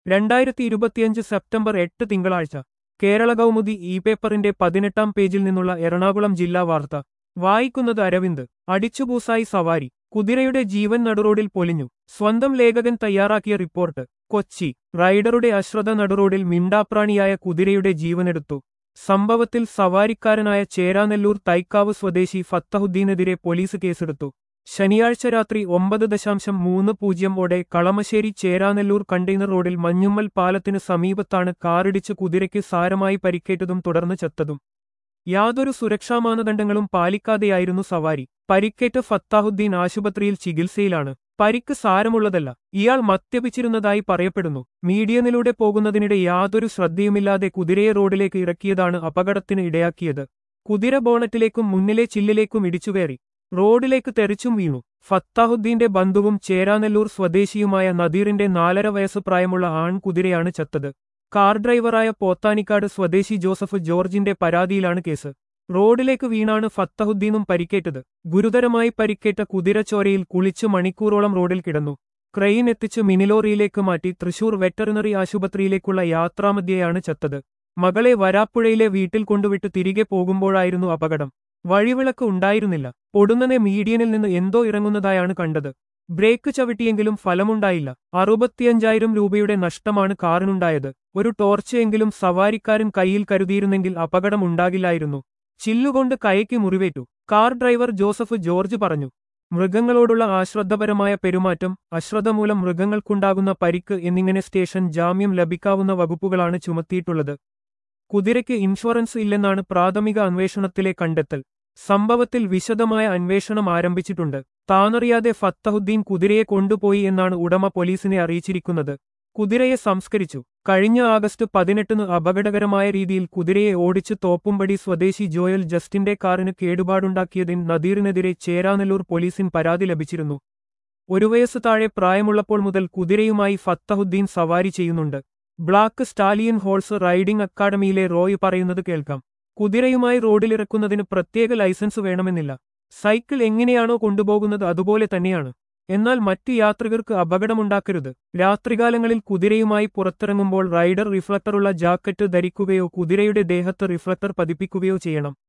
രണ്ടായിരത്തി ഇരുപത്തിയഞ്ച് സെപ്റ്റംബർ എട്ട് തിങ്കളാഴ്ച കേരള കൗമുദി ഇ പേപ്പറിന്റെ പതിനെട്ടാം പേജിൽ നിന്നുള്ള എറണാകുളം ജില്ലാ വാർത്ത വായിക്കുന്നത് അരവിന്ദ് അടിച്ചുപൂസായി സവാരി കുതിരയുടെ ജീവൻ നടുറോഡിൽ പൊലിഞ്ഞു സ്വന്തം ലേഖകൻ തയ്യാറാക്കിയ റിപ്പോർട്ട് കൊച്ചി റൈഡറുടെ അശ്രദ്ധ നടുറോഡിൽ മിണ്ടാപ്രാണിയായ കുതിരയുടെ ജീവനെടുത്തു സംഭവത്തിൽ സവാരിക്കാരനായ ചേരാനെല്ലൂർ തൈക്കാവ് സ്വദേശി ഫത്തഹുദ്ദീനെതിരെ പോലീസ് കേസെടുത്തു ശനിയാഴ്ച രാത്രി ഒമ്പത് ദശാംശം മൂന്ന് പൂജ്യം ഓടെ കളമശ്ശേരി ചേരാനെല്ലൂർ കണ്ടെയ്നർ റോഡിൽ മഞ്ഞുമ്മൽ പാലത്തിന് സമീപത്താണ് കാറിടിച്ച് കുതിരയ്ക്ക് സാരമായി പരിക്കേറ്റതും തുടർന്ന് ചത്തതും യാതൊരു സുരക്ഷാ മാനദണ്ഡങ്ങളും പാലിക്കാതെയായിരുന്നു സവാരി പരിക്കേറ്റ ഫത്താഹുദ്ദീൻ ആശുപത്രിയിൽ ചികിത്സയിലാണ് പരിക്ക് സാരമുള്ളതല്ല ഇയാൾ മദ്യപിച്ചിരുന്നതായി പറയപ്പെടുന്നു മീഡിയനിലൂടെ പോകുന്നതിനിടെ യാതൊരു ശ്രദ്ധയുമില്ലാതെ കുതിരയെ റോഡിലേക്ക് ഇറക്കിയതാണ് അപകടത്തിന് ഇടയാക്കിയത് കുതിര ബോണറ്റിലേക്കും മുന്നിലെ ചില്ലിലേക്കും ഇടിച്ചുകയറി റോഡിലേക്ക് തെറിച്ചും വീണു ഫത്താഹുദ്ദീന്റെ ബന്ധുവും ചേരാനെല്ലൂർ സ്വദേശിയുമായ നദീറിന്റെ നാലര വയസ്സ് പ്രായമുള്ള ആൺകുതിരയാണ് ചത്തത് കാർ ഡ്രൈവറായ പോത്താനിക്കാട് സ്വദേശി ജോസഫ് ജോർജിന്റെ പരാതിയിലാണ് കേസ് റോഡിലേക്ക് വീണാണ് ഫത്തഹുദ്ദീനും പരിക്കേറ്റത് ഗുരുതരമായി പരിക്കേറ്റ കുതിരച്ചോരയിൽ കുളിച്ച് മണിക്കൂറോളം റോഡിൽ കിടന്നു ക്രെയിൻ എത്തിച്ച് മിനിലോറിയിലേക്ക് മാറ്റി തൃശൂർ വെറ്ററിനറി ആശുപത്രിയിലേക്കുള്ള യാത്രാമധ്യയാണ് ചത്തത് മകളെ വരാപ്പുഴയിലെ വീട്ടിൽ കൊണ്ടുവിട്ട് തിരികെ പോകുമ്പോഴായിരുന്നു അപകടം വഴിവിളക്ക് ഉണ്ടായിരുന്നില്ല പൊടുന്നനെ മീഡിയനിൽ നിന്ന് എന്തോ ഇറങ്ങുന്നതായാണ് കണ്ടത് ബ്രേക്ക് ചവിട്ടിയെങ്കിലും ഫലമുണ്ടായില്ല അറുപത്തിയഞ്ചായിരം രൂപയുടെ നഷ്ടമാണ് കാറിനുണ്ടായത് ഒരു ടോർച്ച് എങ്കിലും സവാരിക്കാരൻ കയ്യിൽ കരുതിയിരുന്നെങ്കിൽ അപകടം ഉണ്ടാകില്ലായിരുന്നു ചില്ലുകൊണ്ട് കൈക്ക് മുറിവേറ്റു കാർ ഡ്രൈവർ ജോസഫ് ജോർജ് പറഞ്ഞു മൃഗങ്ങളോടുള്ള ആശ്രദ്ധപരമായ പെരുമാറ്റം അശ്രദ്ധ മൂലം മൃഗങ്ങൾക്കുണ്ടാകുന്ന പരിക്ക് എന്നിങ്ങനെ സ്റ്റേഷൻ ജാമ്യം ലഭിക്കാവുന്ന വകുപ്പുകളാണ് ചുമത്തിയിട്ടുള്ളത് കുതിരയ്ക്ക് ഇൻഷുറൻസ് ഇല്ലെന്നാണ് പ്രാഥമിക അന്വേഷണത്തിലെ കണ്ടെത്തൽ സംഭവത്തിൽ വിശദമായ അന്വേഷണം ആരംഭിച്ചിട്ടുണ്ട് താനറിയാതെ ഫത്തഹുദ്ദീൻ കുതിരയെ കൊണ്ടുപോയി എന്നാണ് ഉടമ പോലീസിനെ അറിയിച്ചിരിക്കുന്നത് കുതിരയെ സംസ്കരിച്ചു കഴിഞ്ഞ ആഗസ്റ്റ് പതിനെട്ടിന് അപകടകരമായ രീതിയിൽ കുതിരയെ ഓടിച്ച് തോപ്പുംപടി സ്വദേശി ജോയൽ ജസ്റ്റിന്റെ കാറിന് കേടുപാടുണ്ടാക്കിയതിന് നദീറിനെതിരെ ചേരാനെല്ലൂർ പോലീസിന് പരാതി ലഭിച്ചിരുന്നു ഒരു വയസ്സ് താഴെ പ്രായമുള്ളപ്പോൾ മുതൽ കുതിരയുമായി ഫത്തഹുദ്ദീൻ സവാരി ചെയ്യുന്നുണ്ട് ബ്ലാക്ക് സ്റ്റാലിയൻ ഹോൾസ് റൈഡിംഗ് അക്കാഡമിയിലെ റോയ് പറയുന്നത് കേൾക്കാം കുതിരയുമായി റോഡിലിറക്കുന്നതിന് പ്രത്യേക ലൈസൻസ് വേണമെന്നില്ല സൈക്കിൾ എങ്ങനെയാണോ കൊണ്ടുപോകുന്നത് അതുപോലെ തന്നെയാണ് എന്നാൽ മറ്റു യാത്രികർക്ക് അപകടമുണ്ടാക്കരുത് രാത്രികാലങ്ങളിൽ കുതിരയുമായി പുറത്തിറങ്ങുമ്പോൾ റൈഡർ റിഫ്ലക്ടറുള്ള ജാക്കറ്റ് ധരിക്കുകയോ കുതിരയുടെ ദേഹത്ത് റിഫ്ലക്ടർ പതിപ്പിക്കുകയോ ചെയ്യണം